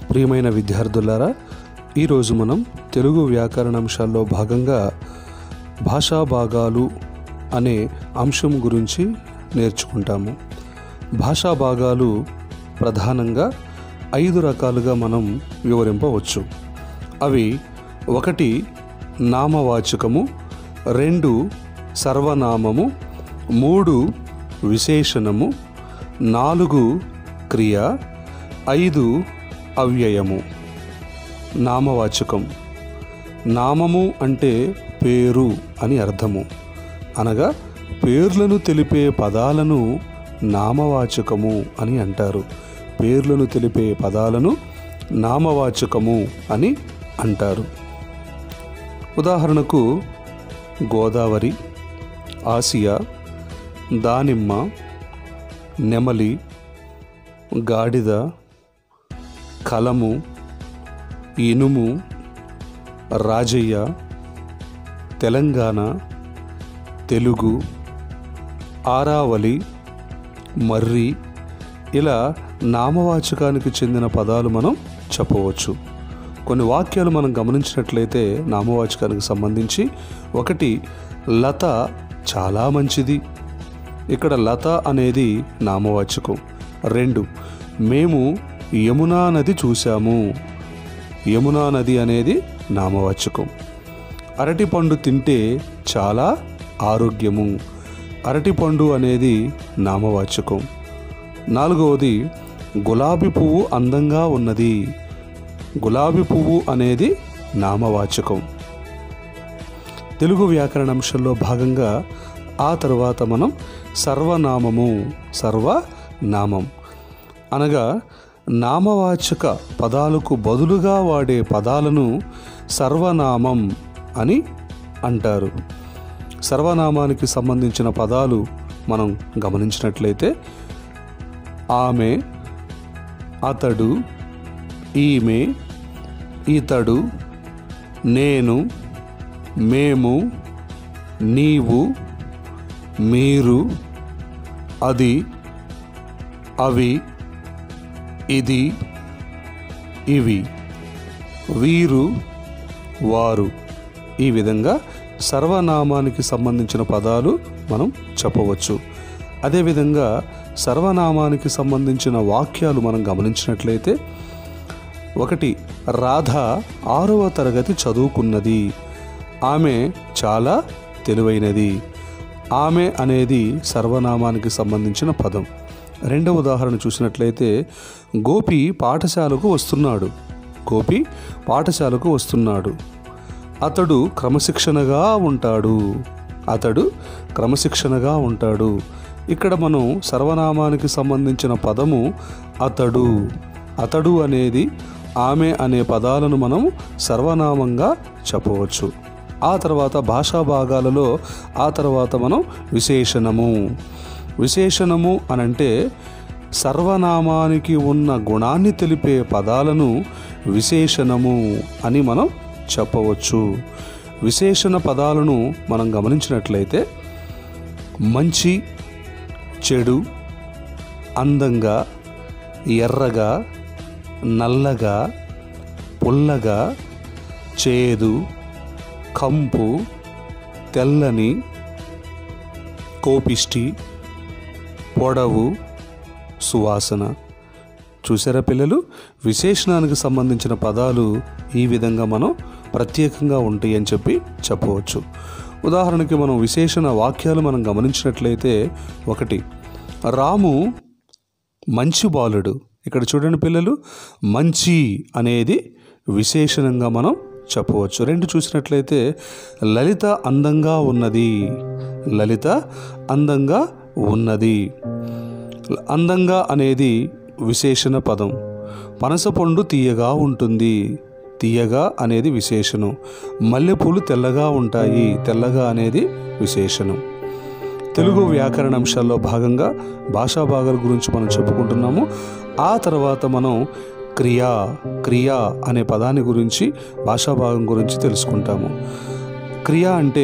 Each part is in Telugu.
ప్రియమైన విద్యార్థులారా ఈరోజు మనం తెలుగు వ్యాకరణాంశాల్లో భాగంగా భాషా భాగాలు అనే అంశం గురించి నేర్చుకుంటాము భాషా భాగాలు ప్రధానంగా ఐదు రకాలుగా మనం వివరింపవచ్చు అవి ఒకటి నామవాచకము రెండు సర్వనామము మూడు విశేషణము నాలుగు క్రియ ఐదు అవ్యయము నామవాచకం నామము అంటే పేరు అని అర్థము అనగా పేర్లను తెలిపే పదాలను నామవాచకము అని అంటారు పేర్లను తెలిపే పదాలను నామవాచకము అని అంటారు ఉదాహరణకు గోదావరి ఆసియా దానిమ్మ నెమలి గాడిద కలము ఇనుము రాజయ్య తెలంగాణ తెలుగు ఆరావలి మర్రి ఇలా నామవాచకానికి చెందిన పదాలు మనం చెప్పవచ్చు కొన్ని వాక్యాలు మనం గమనించినట్లయితే నామవాచకానికి సంబంధించి ఒకటి లత చాలా మంచిది ఇక్కడ లత అనేది నామవాచకం రెండు మేము యమునా నది చూశాము యమునా నది అనేది నామవాచకం అరటిపండు తింటే చాలా ఆరోగ్యము అరటిపండు అనేది నామవాచకం నాలుగవది గులాబీ పువ్వు అందంగా ఉన్నది గులాబీ పువ్వు అనేది నామవాచకం తెలుగు వ్యాకరణాంశంలో భాగంగా ఆ తర్వాత మనం సర్వనామము సర్వనామం అనగా నామవాచక పదాలకు బదులుగా వాడే పదాలను సర్వనామం అని అంటారు సర్వనామానికి సంబంధించిన పదాలు మనం గమనించినట్లయితే ఆమె అతడు ఈమె ఇతడు నేను మేము నీవు మీరు అది అవి ఇది ఇవి వీరు వారు ఈ విధంగా సర్వనామానికి సంబంధించిన పదాలు మనం చెప్పవచ్చు అదేవిధంగా సర్వనామానికి సంబంధించిన వాక్యాలు మనం గమనించినట్లయితే ఒకటి రాధ ఆరవ తరగతి చదువుకున్నది ఆమె చాలా తెలివైనది ఆమె అనేది సర్వనామానికి సంబంధించిన పదం రెండవ ఉదాహరణ చూసినట్లయితే గోపి పాఠశాలకు వస్తున్నాడు గోపి పాఠశాలకు వస్తున్నాడు అతడు క్రమశిక్షణగా ఉంటాడు అతడు క్రమశిక్షణగా ఉంటాడు ఇక్కడ మనం సర్వనామానికి సంబంధించిన పదము అతడు అతడు అనేది ఆమె అనే పదాలను మనం సర్వనామంగా చెప్పవచ్చు ఆ తర్వాత భాషా భాగాలలో ఆ తర్వాత మనం విశేషణము విశేషణము అనంటే సర్వనామానికి ఉన్న గుణాన్ని తెలిపే పదాలను విశేషణము అని మనం చెప్పవచ్చు విశేషణ పదాలను మనం గమనించినట్లయితే మంచి చెడు అందంగా ఎర్రగా నల్లగా పుల్లగా చేదు కంపు తెల్లని కోపిష్టి పొడవు సువాసన చూసారా పిల్లలు విశేషణానికి సంబంధించిన పదాలు ఈ విధంగా మనం ప్రత్యేకంగా ఉంటాయి అని చెప్పి చెప్పవచ్చు ఉదాహరణకి మనం విశేషణ వాక్యాలు మనం గమనించినట్లయితే ఒకటి రాము మంచి బాలుడు ఇక్కడ చూడండి పిల్లలు మంచి అనేది విశేషణంగా మనం చెప్పవచ్చు రెండు చూసినట్లయితే లలిత అందంగా ఉన్నది లలిత అందంగా ఉన్నది అందంగా అనేది విశేషణ పదం పనసపండు తీయగా ఉంటుంది తీయగా అనేది విశేషణం మల్లెపూలు తెల్లగా ఉంటాయి తెల్లగా అనేది విశేషణం తెలుగు వ్యాకరణ అంశాల్లో భాగంగా భాషా భాగాల గురించి మనం చెప్పుకుంటున్నాము ఆ తర్వాత మనం క్రియా క్రియా అనే పదాన్ని గురించి భాషా భాగం గురించి తెలుసుకుంటాము క్రియ అంటే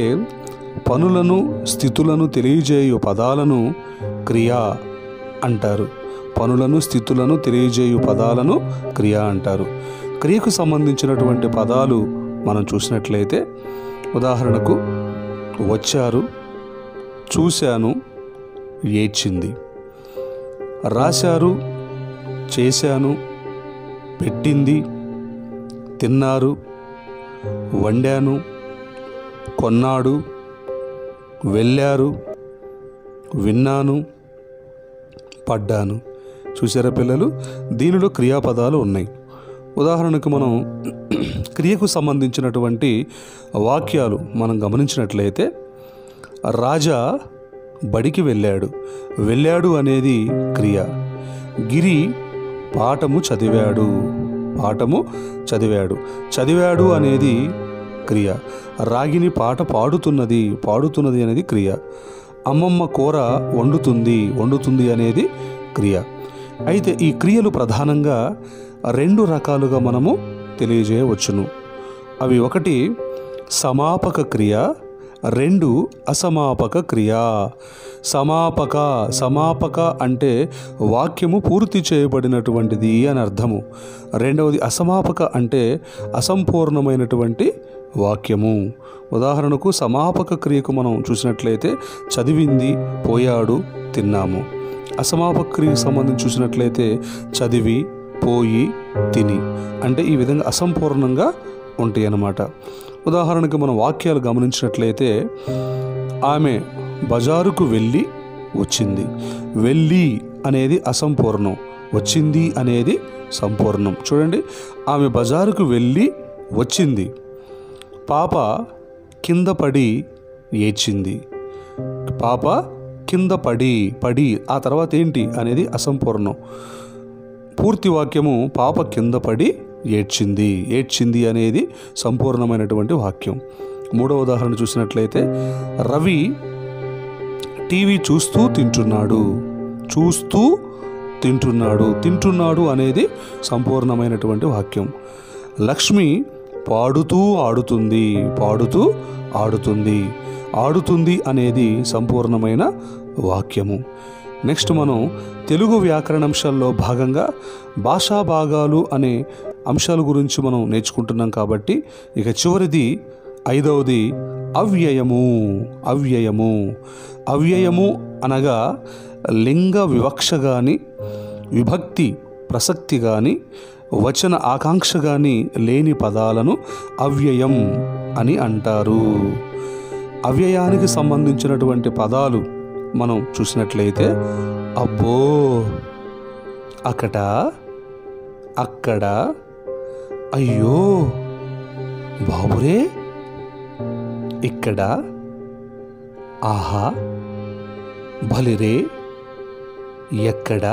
పనులను స్థితులను తెలియజేయు పదాలను క్రియ అంటారు పనులను స్థితులను తెలియజేయు పదాలను క్రియ అంటారు క్రియకు సంబంధించినటువంటి పదాలు మనం చూసినట్లయితే ఉదాహరణకు వచ్చారు చూశాను ఏడ్చింది రాశారు చేశాను పెట్టింది తిన్నారు వండాను కొన్నాడు వెళ్ళారు విన్నాను పడ్డాను చూసారా పిల్లలు దీనిలో క్రియాపదాలు ఉన్నాయి ఉదాహరణకు మనం క్రియకు సంబంధించినటువంటి వాక్యాలు మనం గమనించినట్లయితే రాజా బడికి వెళ్ళాడు వెళ్ళాడు అనేది క్రియ గిరి పాఠము చదివాడు పాఠము చదివాడు చదివాడు అనేది క్రియ రాగిని పాట పాడుతున్నది పాడుతున్నది అనేది క్రియ అమ్మమ్మ కూర వండుతుంది వండుతుంది అనేది క్రియ అయితే ఈ క్రియలు ప్రధానంగా రెండు రకాలుగా మనము తెలియజేయవచ్చును అవి ఒకటి సమాపక క్రియ రెండు అసమాపక క్రియ సమాపక సమాపక అంటే వాక్యము పూర్తి చేయబడినటువంటిది అని అర్థము రెండవది అసమాపక అంటే అసంపూర్ణమైనటువంటి వాక్యము ఉదాహరణకు సమాపక క్రియకు మనం చూసినట్లయితే చదివింది పోయాడు తిన్నాము అసమాపక క్రియకు సంబంధించి చూసినట్లయితే చదివి పోయి తిని అంటే ఈ విధంగా అసంపూర్ణంగా ఉంటాయి అన్నమాట ఉదాహరణకు మనం వాక్యాలు గమనించినట్లయితే ఆమె బజారుకు వెళ్ళి వచ్చింది వెళ్ళి అనేది అసంపూర్ణం వచ్చింది అనేది సంపూర్ణం చూడండి ఆమె బజారుకు వెళ్ళి వచ్చింది పాప కింద పడి ఏడ్చింది పాప కింద పడి పడి ఆ తర్వాత ఏంటి అనేది అసంపూర్ణం పూర్తి వాక్యము పాప కింద పడి ఏడ్చింది ఏడ్చింది అనేది సంపూర్ణమైనటువంటి వాక్యం మూడవ ఉదాహరణ చూసినట్లయితే రవి టీవీ చూస్తూ తింటున్నాడు చూస్తూ తింటున్నాడు తింటున్నాడు అనేది సంపూర్ణమైనటువంటి వాక్యం లక్ష్మి పాడుతూ ఆడుతుంది పాడుతూ ఆడుతుంది ఆడుతుంది అనేది సంపూర్ణమైన వాక్యము నెక్స్ట్ మనం తెలుగు వ్యాకరణంశాల్లో భాగంగా భాషా భాగాలు అనే అంశాల గురించి మనం నేర్చుకుంటున్నాం కాబట్టి ఇక చివరిది ఐదవది అవ్యయము అవ్యయము అవ్యయము అనగా లింగ వివక్ష కానీ విభక్తి ప్రసక్తి కానీ వచన ఆకాంక్ష కానీ లేని పదాలను అవ్యయం అని అంటారు అవ్యయానికి సంబంధించినటువంటి పదాలు మనం చూసినట్లయితే అబ్బో అకట అక్కడ అయ్యో బాబురే ఇక్కడ ఆహా బలిరే ఎక్కడ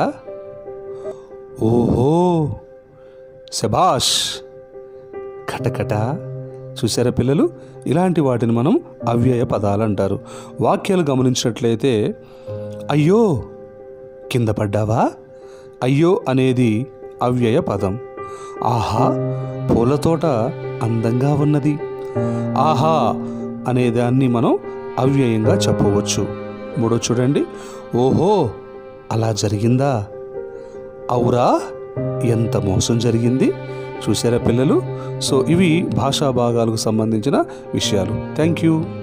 ఓహో శబాష్ కటకట చూసారా పిల్లలు ఇలాంటి వాటిని మనం అవ్యయ పదాలు అంటారు వాక్యాలు గమనించినట్లయితే అయ్యో కింద పడ్డావా అయ్యో అనేది అవ్యయ పదం ఆహా పూల తోట అందంగా ఉన్నది ఆహా అనే దాన్ని మనం అవ్యయంగా చెప్పవచ్చు మూడో చూడండి ఓహో అలా జరిగిందా అవురా ఎంత మోసం జరిగింది చూసారా పిల్లలు సో ఇవి భాషా భాగాలకు సంబంధించిన విషయాలు థ్యాంక్ యూ